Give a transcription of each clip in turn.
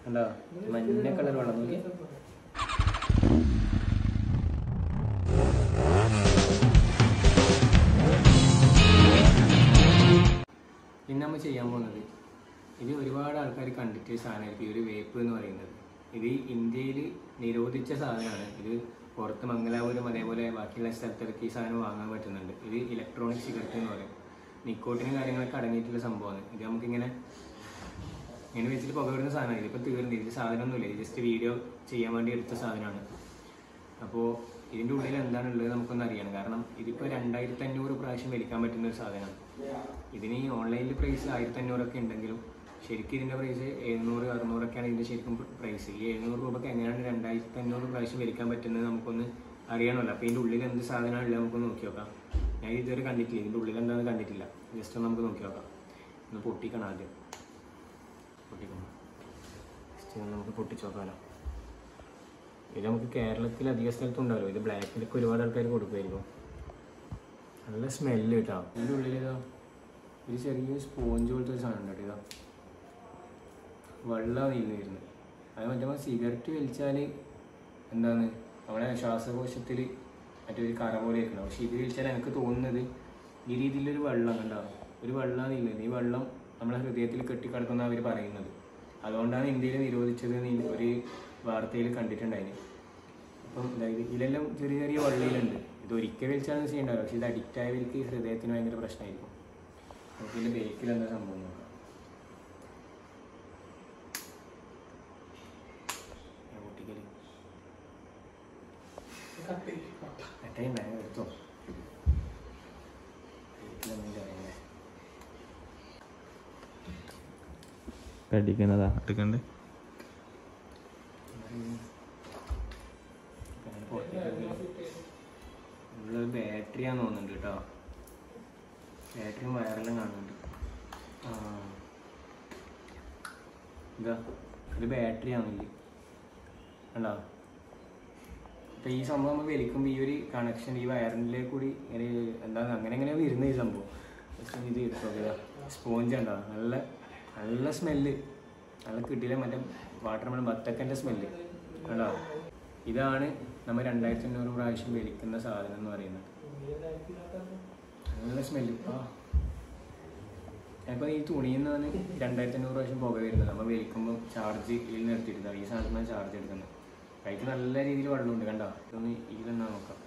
കണ്ടോ മഞ്ഞ കളർ വെള്ളം നോക്കി പിന്നെ നമ്മൾ ചെയ്യാൻ പോകുന്നത് ഇത് ഒരുപാട് ആൾക്കാർ കണ്ടിട്ട് സാധനമായിരിക്കും ഈ ഒരു വേപ്പ് എന്ന് പറയുന്നത് ഇത് ഇന്ത്യയിൽ നിരോധിച്ച സാധനമാണ് ഇത് പുറത്ത് മംഗലാപുരം അതേപോലെ ബാക്കിയുള്ള സ്ഥലത്തൊക്കെ ഈ സാധനം വാങ്ങാൻ പറ്റുന്നുണ്ട് ഇത് ഇലക്ട്രോണിക് സിഗരറ്റ് എന്ന് പറയും നിക്കോട്ടിനും കാര്യങ്ങളൊക്കെ അടങ്ങിയിട്ടുള്ള സംഭവമാണ് ഇത് നമുക്കിങ്ങനെ ഇങ്ങനെ വെച്ചിട്ട് പുക വരുന്ന സാധനമാണ് ഇതിപ്പോൾ തീർന്നില്ല ഇത് സാധനമൊന്നുമില്ല ഇത് ജസ്റ്റ് വീഡിയോ ചെയ്യാൻ വേണ്ടി എടുത്ത സാധനമാണ് അപ്പോൾ ഇതിൻ്റെ ഉള്ളിൽ എന്താണ് ഉള്ളത് നമുക്കൊന്ന് അറിയണം കാരണം ഇതിപ്പോൾ രണ്ടായിരത്തി അഞ്ഞൂറ് പ്രാവശ്യം വലിക്കാൻ പറ്റുന്ന ഒരു സാധനമാണ് ഇതിന് ഈ ഓൺലൈനിൽ പ്രൈസ് ആയിരത്തി അഞ്ഞൂറൊക്കെ ഉണ്ടെങ്കിലും ശരിക്കും ഇതിൻ്റെ പ്രൈസ് എഴുന്നൂറ് അറുന്നൂറൊക്കെയാണ് ഇതിൻ്റെ ശരിക്കും പ്രൈസ് ഈ എഴുന്നൂറ് രൂപയ്ക്ക് എങ്ങനെയാണ് രണ്ടായിരത്തി അഞ്ഞൂറ് പ്രാവശ്യം വലിക്കാൻ പറ്റുന്നത് നമുക്കൊന്ന് അറിയണമല്ലോ അപ്പോൾ ഇതിൻ്റെ ഉള്ളിൽ എന്ത് സാധനമാണ് ഉള്ളത് നമുക്ക് നോക്കി നോക്കാം ഞാൻ ഇതുവരെ കണ്ടിട്ടില്ല ഇതിൻ്റെ ഉള്ളിൽ എന്താണെന്ന് കണ്ടിട്ടില്ല ജസ്റ്റ് ഒന്ന് നമുക്ക് നോക്കി നോക്കാം ഒന്ന് പൊട്ടിക്കണം ആദ്യം പൊട്ടിക്കണം ജസ്റ്റ് ഒന്ന് നമുക്ക് പൊട്ടിച്ച് നോക്കാമല്ലോ ഇത് നമുക്ക് കേരളത്തിൽ അധിക സ്ഥലത്തും ഉണ്ടാവില്ല ഇത് ബ്ലാക്കിലൊക്കെ ഒരുപാട് ആൾക്കാർ കൊടുക്കുമായിരിക്കും നല്ല സ്മെല്ല് കേട്ടോ ഇതിൻ്റെ ഉള്ളിൽ ഇതാ ഒരു ചെറിയ സ്പോഞ്ച് പോലത്തെ ഒരു സാധനം ഉണ്ട് കേട്ടോ ഇതാ വെള്ളമാണ് ഇതിൽ വരുന്നത് അത് മറ്റേ സിഗരറ്റ് വലിച്ചാൽ എന്താണ് നമ്മളെ ശ്വാസകോശത്തിൽ മറ്റൊരു കറ പോലെ ഇരിക്കണം പക്ഷെ ഇത് വലിച്ചാൽ എനിക്ക് തോന്നുന്നത് ഈ രീതിയിലൊരു വെള്ളം ഉണ്ടാവും ഒരു വെള്ളമാണ് ഇല്ലത് ഈ വെള്ളം നമ്മളെ ഹൃദയത്തിൽ കെട്ടിക്കിടക്കുന്ന അവർ പറയുന്നത് അതുകൊണ്ടാണ് ഇന്ത്യയിൽ നിരോധിച്ചത് എന്ന് ഈ ഒരു വാർത്തയിൽ കണ്ടിട്ടുണ്ടായിന് അപ്പം അതായത് ഇതിലെല്ലാം ചെറിയ ചെറിയ വള്ളിയിലുണ്ട് ഇത് ഒരിക്കൽ വലിച്ചാലും ചെയ്യണ്ടാവില്ല പക്ഷെ ഇത് അഡിക്റ്റ് ആയവർക്ക് ഈ ഹൃദയത്തിന് ഭയങ്കര പ്രശ്നമായിരിക്കും നമുക്ക് ഇതിൻ്റെ ബേക്കിൽ എന്താ സംഭവം നോക്കാം ഞാൻ പൊട്ടിക്കല് അട്ടയും ഭയങ്കര എടുത്തോ ബേക്കിലൊന്നും അറിയണ്ടേ കടിക്കുന്നതാ എടുക്കണ്ടേ ഉള്ളത് ബാറ്ററിയാന്ന് തോന്നുന്നുണ്ട് കേട്ടോ ബാറ്ററിയും വയറെല്ലാം കാണുന്നുണ്ട് ആ ഇതാ ഇത് ബാറ്ററി ആണില്ലേ കണ്ടോ അപ്പൊ ഈ സംഭവം നമ്മൾ വലിക്കുമ്പോൾ ഈ ഒരു കണക്ഷൻ ഈ വയറിൻ്റെ കൂടി ഇങ്ങനെ എന്താ അങ്ങനെ എങ്ങനെ വരുന്ന ഈ സംഭവം പക്ഷേ ഇത് എടുത്തോ സ്പോഞ്ച് ഉണ്ടോ നല്ല നല്ല സ്മെല്ല് നല്ല കിട്ടിയില്ല മറ്റേ വാട്ടർ മെലൺ ബത്തക്കൻ്റെ സ്മെല്ല് കണ്ടോ ഇതാണ് നമ്മൾ രണ്ടായിരത്തി അഞ്ഞൂറ് പ്രാവശ്യം വലിക്കുന്ന സാധനം എന്ന് പറയുന്നത് നല്ല സ്മെല്ല് ആ ഇപ്പോൾ ഈ തുണിയിൽ നിന്നാണ് രണ്ടായിരത്തി അഞ്ഞൂറ് പ്രാവശ്യം പുക വരുന്നത് നമ്മൾ വലിക്കുമ്പോൾ ചാർജ് ഇതിൽ നിർത്തിയിട്ടുണ്ട് ഈ സാധനത്തിനാണ് ചാർജ് എടുക്കുന്നത് കൈക്ക് നല്ല രീതിയിൽ വെള്ളമുണ്ട് കണ്ടോ ഇതൊന്ന് ഇതിലെന്നാ നോക്കാം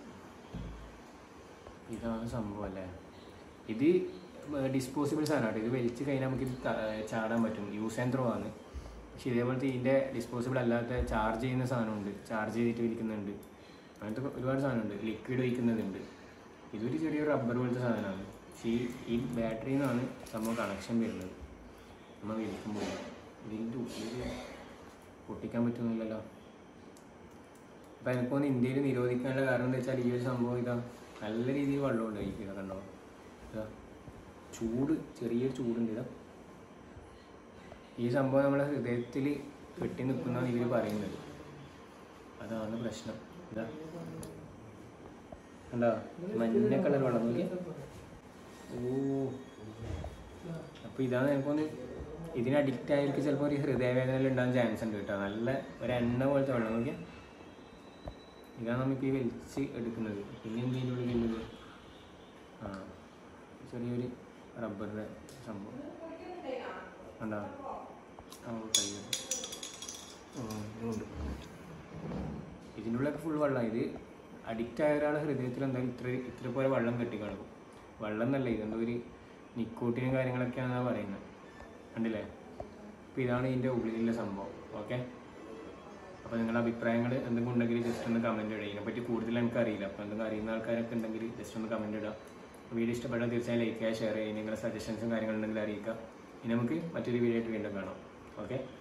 ഇതാണ് സംഭവം അല്ലേ ഇത് ഡിസ്പോസിബിൾ സാധനമാണ് ഇത് വലിച്ച് കഴിഞ്ഞാൽ നമുക്ക് ഇത് ത- ചാടാൻ പറ്റും യൂസ് ആൻഡ് ത്രോ ആണ് പക്ഷെ ഇതേപോലത്തെ ഇതിൻ്റെ ഡിസ്പോസിബിൾ അല്ലാത്ത ചാർജ് ചെയ്യുന്ന സാധനമുണ്ട് ചാർജ് ചെയ്തിട്ട് ഇരിക്കുന്നുണ്ട് അങ്ങനത്തെ ഒരുപാട് സാധനമുണ്ട് ലിക്വിഡ് ഒഴിക്കുന്നതുണ്ട് ഇതൊരു ചെറിയ റബ്ബർ പോലത്തെ സാധനമാണ് പക്ഷേ ഈ ഈ ബാറ്ററിയിൽ നിന്നാണ് സംഭവം കണക്ഷൻ വരുന്നത് നമ്മൾ വലിക്കുമ്പോൾ ഇതിൻ്റെ ഉള്ളിൽ പൊട്ടിക്കാൻ പറ്റുന്നില്ലല്ലോ അപ്പം എനിക്കൊന്ന് ഇന്ത്യയിൽ നിരോധിക്കാനുള്ള കാരണം എന്താ വെച്ചാൽ ഈ ഒരു സംഭവം ഇതാ നല്ല രീതിയിൽ വെള്ളമുണ്ട് ഈ ഇതൊക്കെ ഉണ്ടോ ഇതാ ചൂട് ചെറിയൊരു ചൂടുണ്ട് ഇതാ ഈ സംഭവം നമ്മളെ ഹൃദയത്തിൽ കെട്ടി നിൽക്കുന്നതാണ് ഇവർ പറയുന്നത് അതാണ് പ്രശ്നം ഇതാ കണ്ടോ മഞ്ഞ കളർ വെള്ളം നോക്കി ഓ അപ്പോൾ ഇതാണ് എനിക്കൊന്ന് ഇതിന് അഡിക്റ്റ് ആയവർക്ക് ചിലപ്പോൾ ഒരു ഹൃദയവേദന ഉണ്ടാകാൻ ചാൻസ് ഉണ്ട് കേട്ടോ നല്ല ഒരു എണ്ണ പോലത്തെ വെള്ളം നോക്കിയാൽ ഇതാണ് നമുക്ക് ഈ വലിച്ച് എടുക്കുന്നത് പിന്നെ എന്തെങ്കിലും ഉള്ളിലുള്ളത് ആ ചെറിയൊരു റബ്ബറിൻ്റെ സംഭവം കണ്ടോ ആ കയ്യിൽ ഇതുണ്ട് ഇതിൻ്റെ ഉള്ളിലൊക്കെ ഫുൾ വെള്ളം ഇത് അഡിക്റ്റ് ആയ ഒരാളെ ഹൃദയത്തിൽ എന്തായാലും ഇത്ര ഇത്ര പോലെ വെള്ളം കെട്ടിക്കിടക്കും വെള്ളം എന്നല്ല ഇതെന്തോ ഒരു നിക്കോട്ടിനും കാര്യങ്ങളൊക്കെയാണെന്നാണ് പറയുന്നത് കണ്ടില്ലേ അപ്പോൾ ഇതാണ് ഇതിൻ്റെ ഉള്ളിലുള്ള സംഭവം ഓക്കെ അപ്പോൾ നിങ്ങളുടെ അഭിപ്രായങ്ങൾ എന്തെങ്കിലും ഉണ്ടെങ്കിൽ ജസ്റ്റ് ഒന്ന് കമൻറ്റ് ഇടുക ഇതിനെപ്പറ്റി കൂടുതൽ എനിക്ക് അറിയില്ല അപ്പോൾ എന്തെങ്കിലും അറിയുന്ന ആൾക്കാരൊക്കെ ഉണ്ടെങ്കിൽ ജസ്റ്റ് ഒന്ന് കമൻറ്റ് ഇടുക വീഡിയോ ഇഷ്ടപ്പെട്ടാൽ തീർച്ചയായും ലൈക്ക് ചെയ്യുക ഷെയർ ചെയ്യുക നിങ്ങളുടെ സജഷൻസും കാര്യങ്ങളുണ്ടെങ്കിൽ അറിയിക്കുക ഇനി നമുക്ക് മറ്റൊരു വീഡിയോ ആയിട്ട് വീണ്ടും കാണാം ഓക്കെ